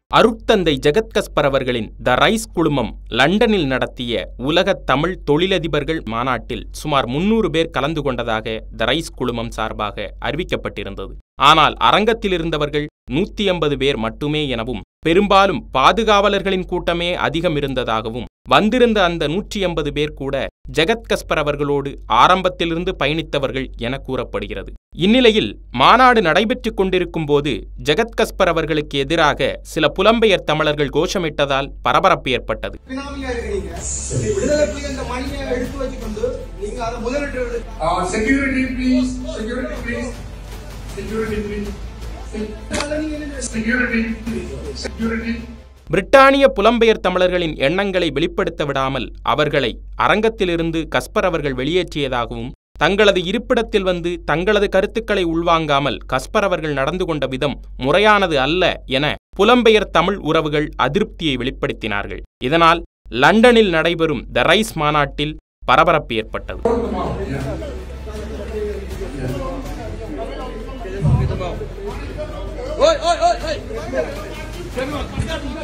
அருட்தந்தை ஜெகத் கஸ்பர் அவர்களின் த ரைஸ் குழுமம் லண்டனில் நடத்திய உலக தமிழ் தொழிலதிபர்கள் மாநாட்டில் சுமார் முன்னூறு பேர் கலந்து கொண்டதாக த ரைஸ் குழுமம் சார்பாக அறிவிக்கப்பட்டிருந்தது ஆனால் அரங்கத்தில் இருந்தவர்கள் நூத்தி ஐம்பது பேர் மட்டுமே எனவும் பெரும்பாலும் பாதுகாவலர்களின் கூட்டமே அதிகம் இருந்ததாகவும் வந்திருந்த அந்த நூற்றி ஐம்பது பேர் கூட ஜெகத் கஸ்பர் அவர்களோடு ஆரம்பத்திலிருந்து பயணித்தவர்கள் என கூறப்படுகிறது இந்நிலையில் மாநாடு நடைபெற்றுக் கொண்டிருக்கும் போது ஜெகத் கஸ்பர் அவர்களுக்கு எதிராக சில புலம்பெயர் தமிழர்கள் கோஷமிட்டதால் பரபரப்பு ஏற்பட்டது பினாமியா இருக்கிறீங்க விடுதலை புலி அந்த மணியை எடுத்து வச்சுக்கொண்டு நீங்க அதை முதலிட்டு விடு- Uh, security, please. Security, please. Security, please. அதனால நீங்க என்ன Security, security. பிரிட்டானிய புலம்பெயர் தமிழர்களின் எண்ணங்களை வெளிப்படுத்த விடாமல் அவர்களை அரங்கத்திலிருந்து கஸ்பர் அவர்கள் வெளியேற்றியதாகவும் தங்களது இருப்பிடத்தில் வந்து தங்களது கருத்துக்களை உள்வாங்காமல் கஸ்பர் அவர்கள் நடந்து கொண்ட விதம் முறையானது அல்ல என புலம்பெயர் தமிழ் உறவுகள் அதிருப்தியை வெளிப்படுத்தினார்கள் இதனால் லண்டனில் நடைபெறும் த ரைஸ் மாநாட்டில் பரபரப்பு ஏற்பட்டது ஓய் ஓய் ஓய் ஓய்